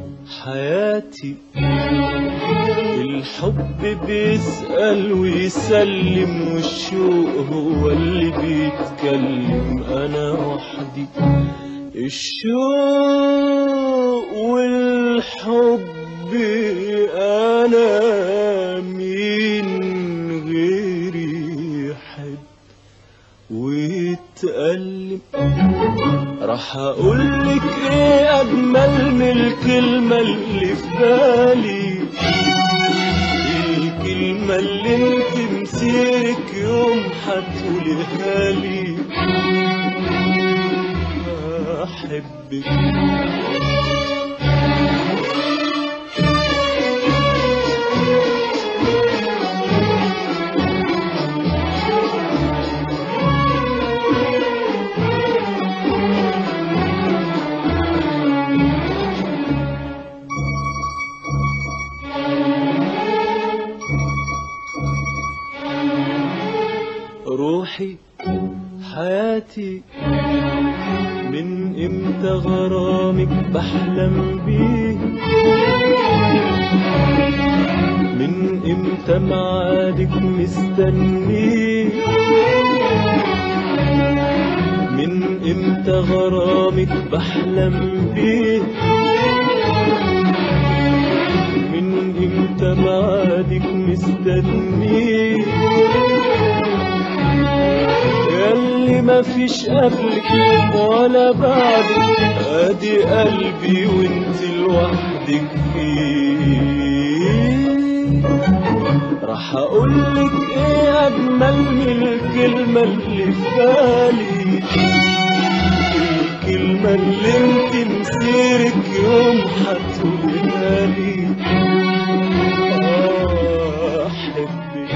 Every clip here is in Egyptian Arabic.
حياتي الحب بيسأل ويسلم والشوق هو اللي بيتكلم أنا وحدي الشوق والحب أنا مين غيري يحب ويتألم راح اقولك ايه اجمل من الكلمة اللي في بالي الكلمة اللي انت مسيرك يوم هتقولها لي احبك روحي حياتي من امتى غرامك بحلم بيه من امتى معادك مستنيه من امتى غرامك بحلم بيه من امتى معادك مستنيه ياللي ما فيش قبلك ولا بعدك ادي قلبي وانت لوحدك فيه راح اقولك ايه اجمل من الكلمة اللي في بالي الكلمة اللي انت مسيرك يوم هتقولها لي آه، احبك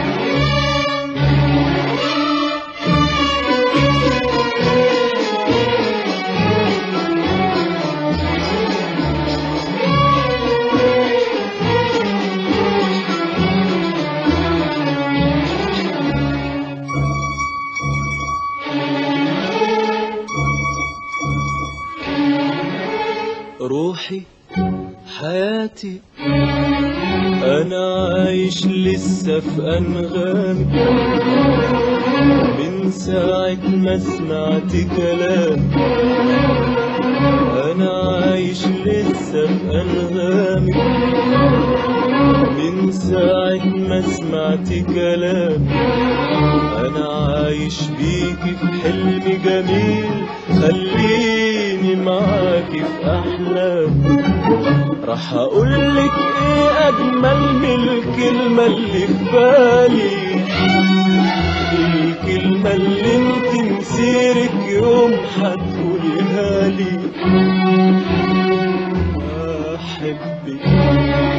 روحي حياتي انا عايش لسه في انغامي من ساعة ما سمعت كلام انا عايش لسه في انغامي من ساعة ما سمعت كلام انا عايش بيكي في حلم جميل خليني معاكي في احلام راح اقولك ايه اجمل من الكلمة اللي في بالي الكلمة اللي انت مسيرك يوم هتقولها لي احبك